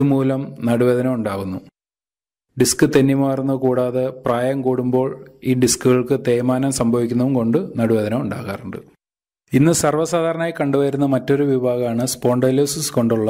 ഇതുമൂലം നടുവേദന ഉണ്ടാകുന്നു ഡിസ്ക് തെന്നിമാറുന്നത് കൂടാതെ പ്രായം കൂടുമ്പോൾ ഈ ഡിസ്കുകൾക്ക് തേയ്മാനം സംഭവിക്കുന്നതും കൊണ്ട് നടുവേദന ഉണ്ടാകാറുണ്ട് ഇന്ന് സർവ്വസാധാരണയായി കണ്ടുവരുന്ന മറ്റൊരു വിഭാഗമാണ് സ്പോണ്ടൈലോസിസ് കൊണ്ടുള്ള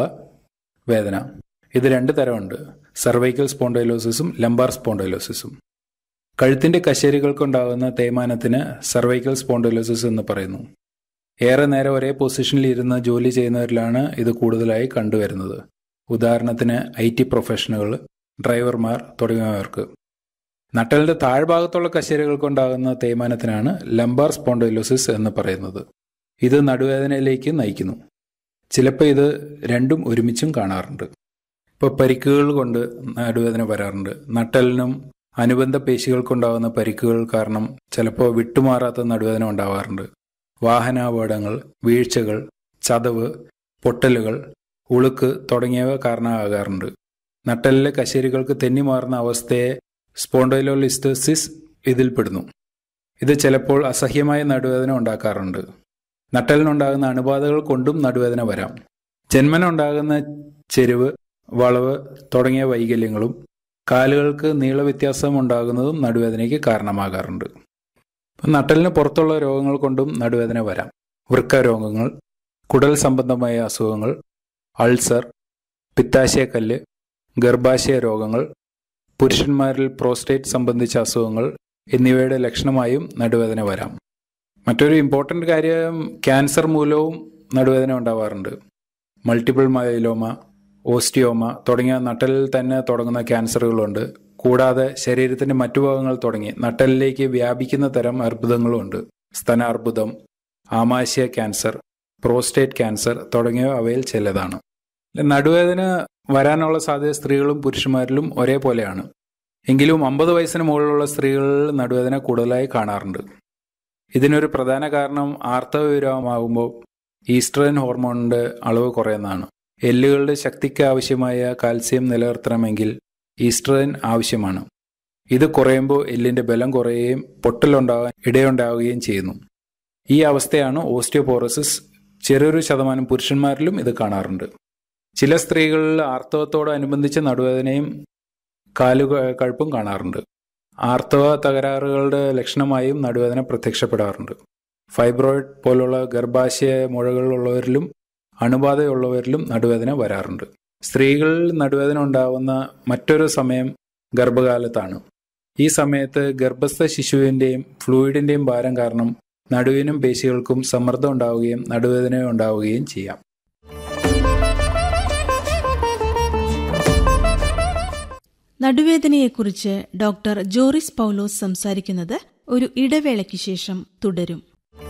വേദന ഇത് രണ്ട് തരമുണ്ട് സർവൈക്കൽ സ്പോണ്ടൈലോസിസും ലംബാർ സ്പോണ്ടൈലോസിസും കഴുത്തിന്റെ കശേരികൾക്കുണ്ടാകുന്ന തേയ്മാനത്തിന് സർവൈക്കൽ സ്പോണ്ടൈലോസിസ് എന്ന് പറയുന്നു ഏറെ നേരം ഒരേ പൊസിഷനിൽ ഇരുന്ന് ജോലി ചെയ്യുന്നവരിലാണ് ഇത് കൂടുതലായി കണ്ടുവരുന്നത് ഉദാഹരണത്തിന് ഐ ടി പ്രൊഫഷണലുകൾ ഡ്രൈവർമാർ തുടങ്ങിയവർക്ക് നട്ടലിന്റെ താഴ്ഭാഗത്തുള്ള കശേരികൾക്കുണ്ടാകുന്ന തേയ്മാനത്തിനാണ് ലംബാർ സ്പോണ്ടൈലോസിസ് എന്ന് പറയുന്നത് ഇത് നടുവേദനയിലേക്ക് നയിക്കുന്നു ചിലപ്പോൾ ഇത് രണ്ടും ഒരുമിച്ചും കാണാറുണ്ട് ഇപ്പോൾ പരിക്കുകൾ കൊണ്ട് നടുവേദന വരാറുണ്ട് നട്ടലിനും അനുബന്ധ പേശികൾക്കുണ്ടാകുന്ന പരിക്കുകൾ കാരണം ചിലപ്പോൾ വിട്ടുമാറാത്ത നടുവേദന ഉണ്ടാവാറുണ്ട് വാഹനാപകടങ്ങൾ വീഴ്ചകൾ ചതവ് പൊട്ടലുകൾ ഉളുക്ക് തുടങ്ങിയവ കാരണമാകാറുണ്ട് നട്ടലിലെ കശേരികൾക്ക് തെന്നിമാറുന്ന അവസ്ഥയെ സ്പോണ്ടൈലോലിസ്റ്റസിസ് ഇതിൽപ്പെടുന്നു ഇത് ചിലപ്പോൾ അസഹ്യമായ നടുവേദന ഉണ്ടാക്കാറുണ്ട് നട്ടലിനുണ്ടാകുന്ന അണുബാധകൾ കൊണ്ടും നടുവേദന വരാം ജന്മനുണ്ടാകുന്ന ചെരിവ് വളവ് തുടങ്ങിയ വൈകല്യങ്ങളും കാലുകൾക്ക് നീളവ്യത്യാസം ഉണ്ടാകുന്നതും നടുവേദനയ്ക്ക് കാരണമാകാറുണ്ട് ഇപ്പം നട്ടലിന് പുറത്തുള്ള രോഗങ്ങൾ കൊണ്ടും നടുവേദന വരാം വൃക്ക രോഗങ്ങൾ കുടൽ സംബന്ധമായ അസുഖങ്ങൾ അൾസർ പിത്താശയക്കല്ല് ഗർഭാശയ രോഗങ്ങൾ പുരുഷന്മാരിൽ പ്രോസ്റ്റേറ്റ് സംബന്ധിച്ച അസുഖങ്ങൾ എന്നിവയുടെ ലക്ഷണമായും നടുവേദന വരാം മറ്റൊരു ഇമ്പോർട്ടൻ്റ് കാര്യം ക്യാൻസർ മൂലവും നടുവേദന ഉണ്ടാവാറുണ്ട് മൾട്ടിപ്പിൾ മൈലോമ ഓസ്റ്റിയോമ തുടങ്ങിയ നട്ടലിൽ തന്നെ തുടങ്ങുന്ന ക്യാൻസറുകളുണ്ട് കൂടാതെ ശരീരത്തിന്റെ മറ്റു ഭാഗങ്ങൾ തുടങ്ങി നട്ടലിലേക്ക് വ്യാപിക്കുന്ന തരം അർബുദങ്ങളുമുണ്ട് സ്തനാർബുദം ആമാശയ ക്യാൻസർ പ്രോസ്റ്റേറ്റ് ക്യാൻസർ തുടങ്ങിയവ അവയിൽ ചിലതാണ് നടുവേദന വരാനുള്ള സാധ്യത സ്ത്രീകളും പുരുഷന്മാരിലും ഒരേപോലെയാണ് എങ്കിലും അമ്പത് വയസ്സിന് മുകളിലുള്ള സ്ത്രീകളിൽ നടുവേദന കൂടുതലായി കാണാറുണ്ട് ഇതിനൊരു പ്രധാന കാരണം ആർത്തവവിരാമമാകുമ്പോൾ ഈസ്ട്രജൻ ഹോർമോണിന്റെ അളവ് കുറയുന്നതാണ് എല്ലുകളുടെ ശക്തിക്ക് ആവശ്യമായ കാൽസ്യം നിലനിർത്തണമെങ്കിൽ ഈസ്ട്രജൻ ആവശ്യമാണ് ഇത് കുറയുമ്പോൾ എല്ലിന്റെ ബലം കുറയുകയും പൊട്ടലുണ്ടാകാൻ ഇടയുണ്ടാവുകയും ചെയ്യുന്നു ഈ അവസ്ഥയാണ് ഓസ്റ്റിയോപോറോസിസ് ചെറിയൊരു ശതമാനം പുരുഷന്മാരിലും ഇത് കാണാറുണ്ട് ചില സ്ത്രീകളിൽ ആർത്തവത്തോടനുബന്ധിച്ച നടുവേദനയും കാലു കഴുപ്പും കാണാറുണ്ട് ആർത്തവ തകരാറുകളുടെ ലക്ഷണമായും നടുവേദന പ്രത്യക്ഷപ്പെടാറുണ്ട് ഫൈബ്രോയിഡ് പോലുള്ള ഗർഭാശയ മുഴകളുള്ളവരിലും അണുബാധയുള്ളവരിലും നടുവേദന വരാറുണ്ട് സ്ത്രീകളിൽ നടുവേദന ഉണ്ടാവുന്ന മറ്റൊരു സമയം ഗർഭകാലത്താണ് ഈ സമയത്ത് ഗർഭസ്ഥ ശിശുവിൻ്റെയും ഫ്ലൂയിഡിൻ്റെയും ഭാരം കാരണം നടുവിനും പേശികൾക്കും സമ്മർദ്ദം ഉണ്ടാവുകയും നടുവേദന ഉണ്ടാവുകയും ചെയ്യാം നടുവേദനയെക്കുറിച്ച് ഡോക്ടർ ജോറിസ് പൗലോസ് സംസാരിക്കുന്നത് ഒരു ഇടവേളയ്ക്ക് ശേഷം തുടരും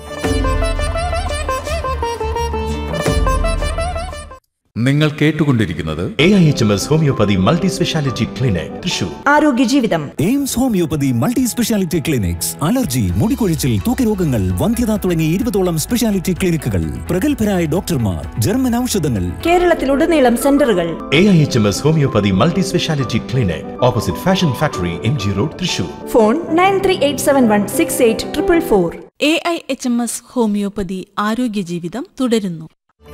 നിങ്ങൾ കേട്ടുകൊണ്ടിരിക്കുന്നത് A I H M S homoeopathy multi speciality clinic Thrissur ആരോഗ്യ ജീവിതം AIMS homoeopathy multi speciality clinics allergy മുടികൊഴിച്ചിൽ തൂക്കരോഗങ്ങൾ വന്ധ്യത തുടങ്ങി ഇരുപതോളം സ്പെഷ്യാലിറ്റി ക്ലിനിക്കുകൾ പ്രഗത്ഭരായ ഡോക്ടർമാർ ജർമ്മൻ ഔഷധങ്ങൾ കേരളത്തിലുടനീളം സെന്ററുകൾ A I H M S homoeopathy multi speciality clinic opposite fashion factory M G road Thrissur phone nine three eight seven one six eight triple four A I H M S homoeopathy ആരോഗ്യ ജീവിതം തുടരുന്നു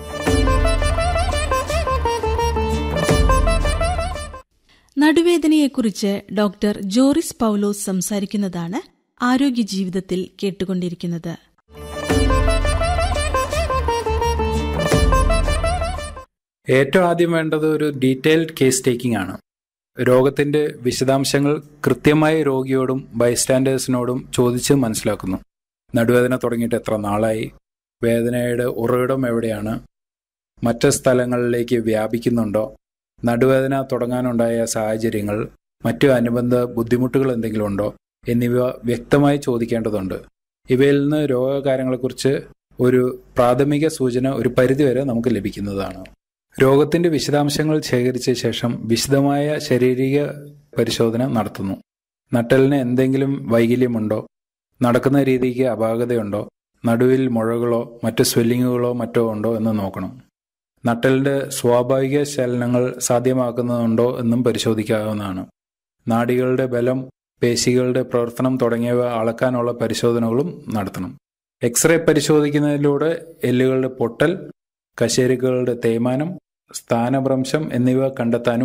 നടുവേദനയെക്കുറിച്ച് doctor Joris പൗലോസ് സംസാരിക്കുന്നതാണ് ആരോഗ്യ ജീവിതത്തിൽ കേട്ടുകൊണ്ടിരിക്കുന്നത് ഏറ്റവും ആദ്യം വേണ്ടത് ഒരു ഡീറ്റെയിൽഡ് കേസ് ടേക്കിംഗ് ആണ് രോഗത്തിന്റെ വിശദാംശങ്ങൾ കൃത്യമായി രോഗിയോടും ബൈസ്റ്റാൻഡേഴ്സിനോടും ചോദിച്ച് മനസ്സിലാക്കുന്നു നടുവേദന തുടങ്ങിയിട്ട് എത്ര നാളായി വേദനയുടെ ഉറവിടം എവിടെയാണ് മറ്റ് സ്ഥലങ്ങളിലേക്ക് വ്യാപിക്കുന്നുണ്ടോ നടുവേദന തുടങ്ങാനുണ്ടായ സാഹചര്യങ്ങൾ മറ്റു അനുബന്ധ ബുദ്ധിമുട്ടുകൾ എന്തെങ്കിലും ഉണ്ടോ എന്നിവ വ്യക്തമായി ചോദിക്കേണ്ടതുണ്ട് ഇവയിൽ നിന്ന് രോഗകാര്യങ്ങളെക്കുറിച്ച് ഒരു പ്രാഥമിക സൂചന ഒരു പരിധിവരെ നമുക്ക് ലഭിക്കുന്നതാണ് രോഗത്തിന്റെ വിശദാംശങ്ങൾ ശേഖരിച്ച ശേഷം വിശദമായ ശാരീരിക പരിശോധന നടത്തുന്നു നട്ടലിന് എന്തെങ്കിലും വൈകല്യമുണ്ടോ നടക്കുന്ന രീതിക്ക് അപാകതയുണ്ടോ നടുവിൽ മുഴകളോ മറ്റു സ്വെല്ലിങ്ങുകളോ മറ്റോ ഉണ്ടോ എന്ന് നോക്കണം നട്ടലിന്റെ സ്വാഭാവിക ചലനങ്ങൾ സാധ്യമാക്കുന്നുണ്ടോ എന്നും പരിശോധിക്കാവുന്നതാണ് നാഡികളുടെ ബലം പേശികളുടെ പ്രവർത്തനം തുടങ്ങിയവ അളക്കാനുള്ള പരിശോധനകളും നടത്തണം എക്സ്റേ പരിശോധിക്കുന്നതിലൂടെ എല്ലുകളുടെ പൊട്ടൽ കശേരുക്കളുടെ തേയ്മാനം സ്ഥാനഭ്രംശം എന്നിവ കണ്ടെത്താനും